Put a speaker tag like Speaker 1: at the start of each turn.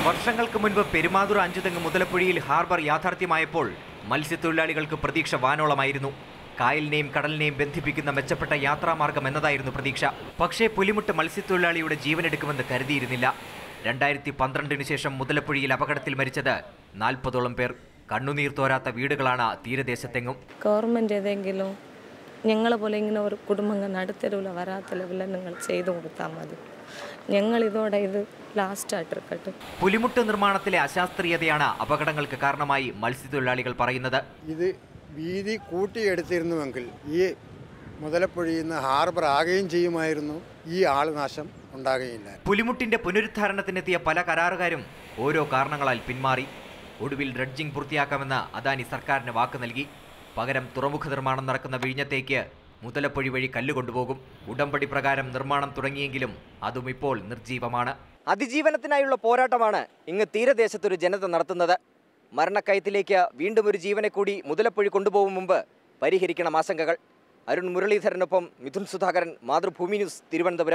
Speaker 1: വർഷങ്ങൾക്ക് മുൻപ് പെരുമാതുറ അഞ്ചുതെങ്ങ് മുതലപ്പുഴയിൽ ഹാർബർ യാഥാർത്ഥ്യമായപ്പോൾ മത്സ്യത്തൊഴിലാളികൾക്ക് പ്രതീക്ഷ വാനോളമായിരുന്നു കായലിനെയും കടലിനെയും ബന്ധിപ്പിക്കുന്ന മെച്ചപ്പെട്ട യാത്രാമാർഗം എന്നതായിരുന്നു പ്രതീക്ഷ പക്ഷേ പുലിമുട്ട് മത്സ്യത്തൊഴിലാളിയുടെ ജീവനെടുക്കുമെന്ന് കരുതിയിരുന്നില്ല രണ്ടായിരത്തി പന്ത്രണ്ടിന് ശേഷം മുതലപ്പുഴയിൽ അപകടത്തിൽ മരിച്ചത് നാൽപ്പതോളം പേർ കണ്ണുനീർ തോരാത്ത വീടുകളാണ് തീരദേശത്തെങ്ങും
Speaker 2: ഗവൺമെൻറ് ഏതെങ്കിലും ഞങ്ങളെ പോലെ ഇങ്ങനെ ഒരു കുടുംബങ്ങൾ നടുത്തരവിൽ വരാത്ത ലെവലിൽ നിങ്ങൾ ചെയ്തു കൊടുത്താൽ മതി ഞങ്ങൾ ഇതോടെ ഇത് ലാസ്റ്റായിട്ടിരിക്കട്ടെ
Speaker 1: പുലിമുട്ട് നിർമ്മാണത്തിലെ അശാസ്ത്രീയതയാണ് അപകടങ്ങൾക്ക് കാരണമായി മത്സ്യത്തൊഴിലാളികൾ പറയുന്നത്
Speaker 3: ഇത് വീതി കൂട്ടിയെടുത്തിരുന്നുവെങ്കിൽ ഈ മുതലപ്പുഴയിൽ നിന്ന് ഹാർബർ ആകുകയും ചെയ്യുമായിരുന്നു ഈ ആൾനാശം ഉണ്ടാകുകയില്ല
Speaker 1: പുലിമുട്ടിന്റെ പുനരുദ്ധാരണത്തിനെത്തിയ പല കരാറുകാരും ഓരോ കാരണങ്ങളാൽ പിന്മാറി ഒടുവിൽ ഡ്രഡ്ജിംഗ് പൂർത്തിയാക്കാമെന്ന് അദാനി സർക്കാരിന് വാക്ക് നൽകി പകരം തുറമുഖ നിർമ്മാണം നടക്കുന്ന വിഴിഞ്ഞത്തേക്ക് മുതലപ്പൊഴി വഴി കല്ല് കൊണ്ടുപോകും ഉടമ്പടി പ്രകാരം നിർമ്മാണം തുടങ്ങിയെങ്കിലും അതും ഇപ്പോൾ നിർജീവമാണ്
Speaker 4: അതിജീവനത്തിനായുള്ള പോരാട്ടമാണ് ഇങ്ങ് തീരദേശത്തൊരു ജനത നടത്തുന്നത് മരണക്കയത്തിലേക്ക് വീണ്ടും ഒരു ജീവനെ കൂടി മുതലപ്പൊഴി കൊണ്ടുപോകും മുമ്പ് പരിഹരിക്കണം ആശങ്കകൾ അരുൺ മുരളീധരനൊപ്പം മിഥുൻ സുധാകരൻ മാതൃഭൂമി ന്യൂസ് തിരുവനന്തപുരം